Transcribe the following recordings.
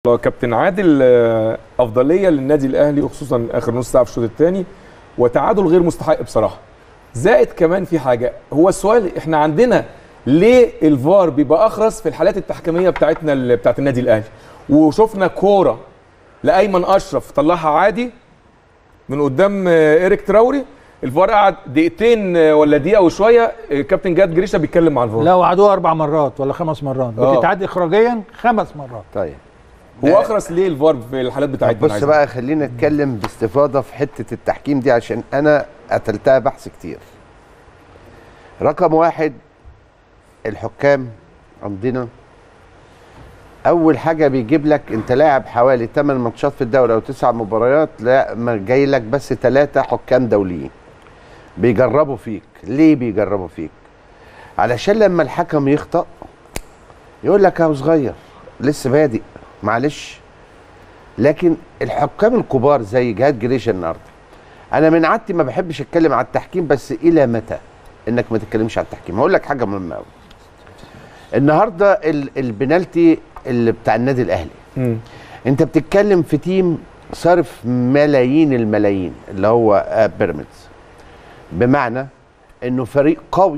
الله كابتن عادل آه، افضليه للنادي الاهلي وخصوصا اخر نص ساعه في الشوط الثاني وتعادل غير مستحق بصراحه زائد كمان في حاجه هو السؤال احنا عندنا ليه الفار بيبقى اخرس في الحالات التحكيميه بتاعتنا ال- بتاعت النادي الاهلي وشفنا كوره لايمن اشرف طلعها عادي من قدام آه، ايريك تراوري الفار قعد دقيقتين آه، ولا دقيقه وشويه آه، كابتن جاد جريشه بيتكلم مع الفار لا وعدوها اربع مرات ولا خمس مرات آه. بتتعاد اخراجيا خمس مرات طيب هو اخرس ليه الفار في الحالات بتاعتنا بص عايز بقى خلينا نتكلم باستفاضه في حته التحكيم دي عشان انا قتلتها بحث كتير رقم واحد الحكام عندنا اول حاجه بيجيب لك انت لاعب حوالي 8 ماتشات في الدوري او 9 مباريات لا ما جاي لك بس ثلاثه حكام دوليين بيجربوا فيك ليه بيجربوا فيك علشان لما الحكم يخطأ يقول لك اهو صغير لسه بادئ معلش لكن الحكام الكبار زي جهاد جريشه النهارده انا من عادتي ما بحبش اتكلم على التحكيم بس الى متى انك ما تتكلمش على التحكيم هقول لك حاجه مهمه قوي النهارده ال- البنالتي اللي بتاع النادي الاهلي مم. انت بتتكلم في تيم صرف ملايين الملايين اللي هو آه، بيراميدز بمعنى انه فريق قوي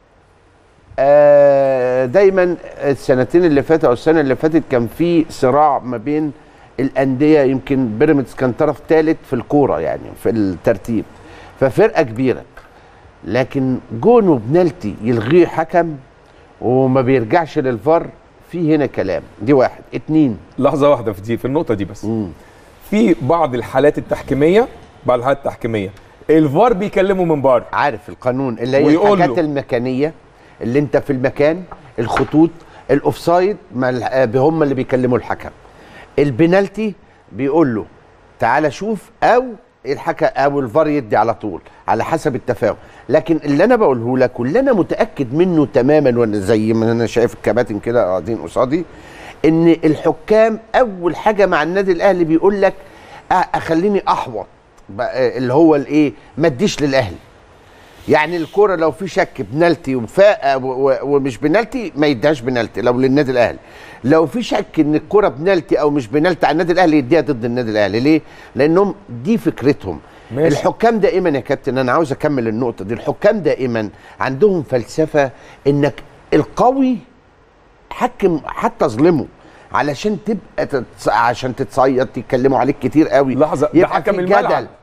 آه، دايما السنتين اللي فاتوا او السنه اللي فاتت كان في صراع ما بين الانديه يمكن بيراميدز كان طرف ثالث في الكوره يعني في الترتيب ففرقه كبيره لكن جون وبنالتي يلغيه حكم وما بيرجعش للفار في هنا كلام دي واحد اتنين لحظه واحده في دي في النقطه دي بس مم. في بعض الحالات التحكيميه بعض الحالات التحكيميه الفار بيكلمه من بره عارف القانون اللي هي ويقول الحاجات له. المكانيه اللي انت في المكان الخطوط الاوفسايد ما ال- آه، هم اللي بيكلموا الحكم البنالتي بيقول له تعالى شوف او الحكم او الفار يدي على طول على حسب التفاهم لكن اللي انا بقوله لك واللي انا متاكد منه تماما وانا زي ما انا شايف الكباتن كده قاعدين قصادي ان الحكام اول حاجه مع النادي الاهلي بيقول لك أ- اخليني احوط بقى- اللي هو الايه ما اديش للاهلي يعني الكرة لو في شك بنالتي وفاء و- و- ومش بنالتي ما يديهاش بنالتي لو للنادي الاهلي لو في شك ان الكرة بنالتي او مش بنالتي على النادي الاهلي يديها ضد النادي الاهلي ليه لانهم دي فكرتهم ماشي. الحكام دائما يا كابتن انا عاوز اكمل النقطة دي الحكام دائما عندهم فلسفة انك القوي حكم حتى اظلمه علشان تبقى تتص... عشان تتصيد يتكلموا عليك كتير قوي لحظه ده يبقى حكم في الملعب جدل